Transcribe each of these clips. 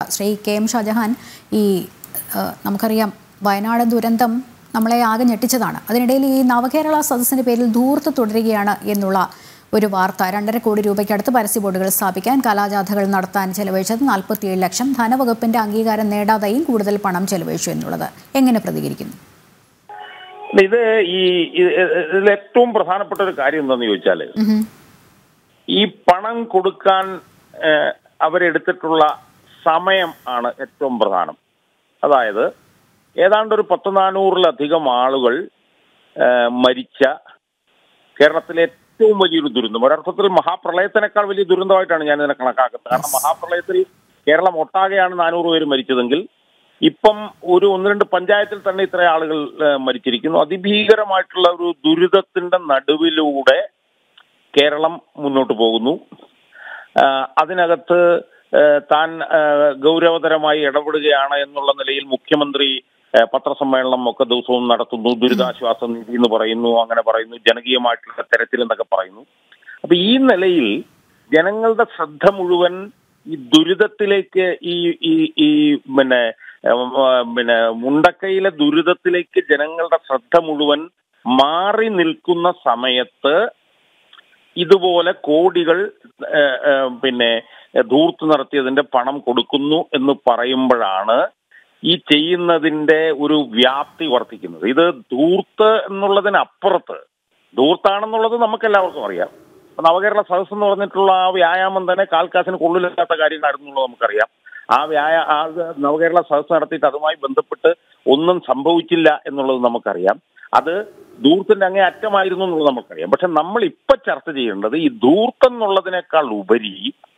Shri K M Shah Jahan ഈ ആ, നമുക്കറിയാം വയനാട് ദുരന്തം നമ്മളെ ആകെ ഞെട്ടിച്ചതാണ് അതിനിടയിൽ ഈ നവകേരള സദസ്സിന്റെ പേരിൽ ധൂർത്ത് തുടരുകയാണ് എന്നുള്ള ഒരു വാർത്ത രണ്ടര കോടി രൂപയ്ക്കടുത്ത് പരസ്യ ബോർഡുകൾ സ്ഥാപിക്കാൻ കലാജാഥകൾ നടത്താൻ ചെലവഴിച്ചത് നാൽപ്പത്തിയേഴ് ലക്ഷം ധനവകുപ്പിന്റെ അംഗീകാരം നേടാതെയും കൂടുതൽ പണം ചെലവഴിച്ചു എന്നുള്ളത് എങ്ങനെ പ്രതികരിക്കുന്നു ഇത് ഈ ഇത് ഇതിൽ ഏറ്റവും പ്രധാനപ്പെട്ട ഒരു കാര്യം എന്താന്ന് ചോദിച്ചാല് ഉഹും. ഈ പണം കൊടുക്കാൻ ഏഹ്, അവരെടുത്തിട്ടുള്ള സമയം ആണ് ഏറ്റവും പ്രധാനം അതായത് ഏതാണ്ട് ഒരു പത്ത് നാനൂറിലധികം ആളുകൾ ഏഹ്, മരിച്ച കേരളത്തിലെ ഏറ്റവും വലിയൊരു ദുരന്തം ഒരർത്ഥത്തിൽ മഹാപ്രളയത്തിനേക്കാൾ വലിയ ദുരന്തമായിട്ടാണ് ഞാൻ ഇതിനെ കണക്കാക്കുന്നത് കാരണം മഹാപ്രളയത്തിൽ കേരളം ഒട്ടാകെയാണ് നാനൂറ് പേര് മരിച്ചതെങ്കിൽ ഇപ്പം ഒരു ഒന്ന് രണ്ട് പഞ്ചായത്തിൽ തന്നെ ഇത്ര ആളുകൾ ഏഹ്, മരിച്ചിരിക്കുന്നു അതിഭീകരമായിട്ടുള്ള ഒരു ദുരിതത്തിന്റെ നടുവിലൂടെ കേരളം മുന്നോട്ട് പോകുന്നു ആ, അതിനകത്ത് ആ, താൻ ആ, ഗൗരവതരമായി ഇടപെടുകയാണ് എന്നുള്ള നിലയിൽ മുഖ്യമന്ത്രി ആ, പത്രസമ്മേളനം ഒക്കെ ദിവസവും നടത്തുന്നു ദുരിതാശ്വാസ നിധി എന്ന് പറയുന്നു അങ്ങനെ പറയുന്നു ജനകീയമായിട്ടുള്ള തരത്തിൽ എന്നൊക്കെ പറയുന്നു അപ്പൊ ഈ നിലയിൽ ജനങ്ങളുടെ ശ്രദ്ധ മുഴുവൻ ഈ ദുരിതത്തിലേക്ക് ഈ ഈ ഈ പിന്നെ ഉം, ആ, പിന്നെ മുണ്ടക്കയിലെ ദുരിതത്തിലേക്ക് ജനങ്ങളുടെ ശ്രദ്ധ മുഴുവൻ മാറി നിൽക്കുന്ന സമയത്ത് ഇതുപോലെ കോടികൾ ഏഹ്, ഏഹ്, പിന്നെ ധൂർത്ത് നടത്തിയതിന്റെ പണം കൊടുക്കുന്നു എന്ന് പറയുമ്പോഴാണ് ഈ ചെയ്യുന്നതിന്റെ ഒരു വ്യാപ്തി വർദ്ധിക്കുന്നത് ഇത് ധൂർത്ത് എന്നുള്ളതിനപ്പുറത്ത് ധൂർത്താണെന്നുള്ളത് നമുക്ക് എല്ലാവർക്കും അറിയാം ഇപ്പൊ നവകേരള സദസ് എന്ന് പറഞ്ഞിട്ടുള്ള ആ വ്യായാമം തന്നെ കാൽക്കാശിന് കൊള്ളില്ലാത്ത കാര്യങ്ങളായിരുന്നു എന്നുള്ളത് നമുക്കറിയാം ആ വ്യായ ആ നവകേരള സദസ് നടത്തിയിട്ട് അതുമായി ബന്ധപ്പെട്ട് ഒന്നും സംഭവിച്ചില്ല എന്നുള്ളത് നമുക്കറിയാം അത് ധൂർത്തിന്റെ അങ്ങേ അറ്റമായിരുന്നു എന്നുള്ളത് നമുക്കറിയാം പക്ഷെ നമ്മൾ ഇപ്പൊ ചർച്ച ചെയ്യേണ്ടത് ഈ ധൂർത്ത് എന്നുള്ളതിനേക്കാൾ ഉപരി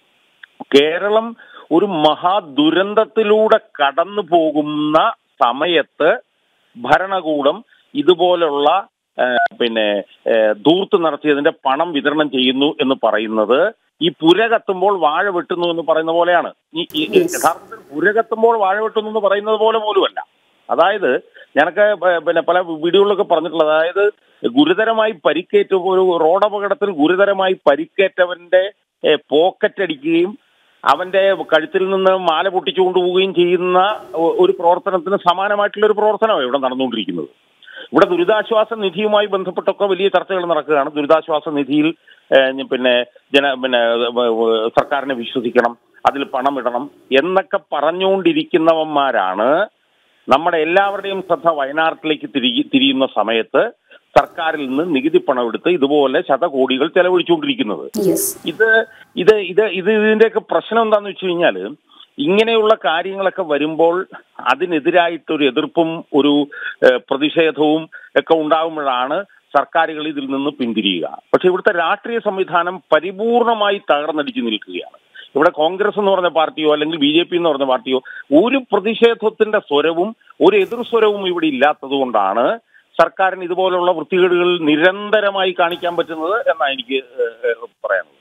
കേരളം ഒരു മഹാദുരന്തത്തിലൂടെ കടന്നു പോകുന്ന സമയത്ത് ഭരണകൂടം ഇതുപോലുള്ള ഏഹ്, പിന്നെ ഏഹ്, ധൂർത്ത് നടത്തിയതിന്റെ പണം വിതരണം ചെയ്യുന്നു എന്ന് പറയുന്നത് ഈ പുര കത്തുമ്പോൾ വാഴ വെട്ടുന്നു എന്ന് പറയുന്ന പോലെയാണ് ഈ ഈ- ഈ യഥാർത്ഥത്തിൽ പുര കത്തുമ്പോൾ വാഴ വെട്ടുന്നു എന്ന് പറയുന്നത് പോലെ പോലുമല്ല അതായത് ഞാനൊക്കെ പ- പിന്നെ പല വീഡിയോകളിലൊക്കെ പറഞ്ഞിട്ടുള്ളത് അതായത് ഗുരുതരമായി പരിക്കേറ്റ ഒരു റോഡ് അപകടത്തിൽ ഗുരുതരമായി പരിക്കേറ്റവന്റെ ഏഹ്, പോക്കറ്റ് അടിക്കുകയും അവന്റെ കഴുത്തിൽ നിന്ന് മാല പൊട്ടിച്ചു കൊണ്ടുപോവുകയും ചെയ്യുന്ന ഒ- ഒരു പ്രവർത്തനത്തിന് സമാനമായിട്ടുള്ള ഒരു പ്രവർത്തനമാണ് ഇവിടെ നടന്നുകൊണ്ടിരിക്കുന്നത് ഇവിടെ ദുരിതാശ്വാസ നിധിയുമായി ബന്ധപ്പെട്ടൊക്കെ വലിയ ചർച്ചകൾ നടക്കുകയാണ് ദുരിതാശ്വാസ നിധിയിൽ ഏഹ്, പിന്നെ ജന പിന്നെ ഏഹ്, ഏഹ്, സർക്കാരിനെ വിശ്വസിക്കണം അതിൽ പണം ഇടണം എന്നൊക്കെ പറഞ്ഞുകൊണ്ടിരിക്കുന്നവന്മാരാണ് നമ്മുടെ എല്ലാവരുടെയും ശ്രദ്ധ വയനാട്ടിലേക്ക് തിരികെ തിരിയുന്ന സമയത്ത് സർക്കാരിൽ നിന്ന് നികുതി പണം എടുത്ത് ഇതുപോലെ ശതകോടികൾ ചെലവഴിച്ചുകൊണ്ടിരിക്കുന്നത് യെസ് ഇത് ഇത് ഇത് ഇത് ഇതിന്റെയൊക്കെ പ്രശ്നം എന്താന്ന് വെച്ച് കഴിഞ്ഞാല് ഇങ്ങനെയുള്ള കാര്യങ്ങളൊക്കെ വരുമ്പോൾ അതിനെതിരായിട്ടൊരു എതിർപ്പും ഒരു ഏഹ്, പ്രതിഷേധവും ഒക്കെ ഉണ്ടാകുമ്പോഴാണ് സർക്കാരുകൾ ഇതിൽ നിന്ന് പിന്തിരിയുക പക്ഷെ ഇവിടുത്തെ രാഷ്ട്രീയ സംവിധാനം പരിപൂർണമായി തകർന്നടിച്ചു നിൽക്കുകയാണ് ഇവിടെ കോൺഗ്രസ് എന്ന് പറഞ്ഞ പാർട്ടിയോ അല്ലെങ്കിൽ ബി ജെ പി എന്ന് പറഞ്ഞ പാർട്ടിയോ ഒരു പ്രതിഷേധത്തിന്റെ സ്വരവും ഒരു എതിർ സ്വരവും ഇവിടെ ഇല്ലാത്തത് കൊണ്ടാണ് സർക്കാരിന് ഇതുപോലുള്ള വൃത്തികേടുകൾ നിരന്തരമായി കാണിക്കാൻ പറ്റുന്നത് എന്നാണ് എനിക്ക് ഏഹ്, ഏഹ്, പറയാനുള്ളത്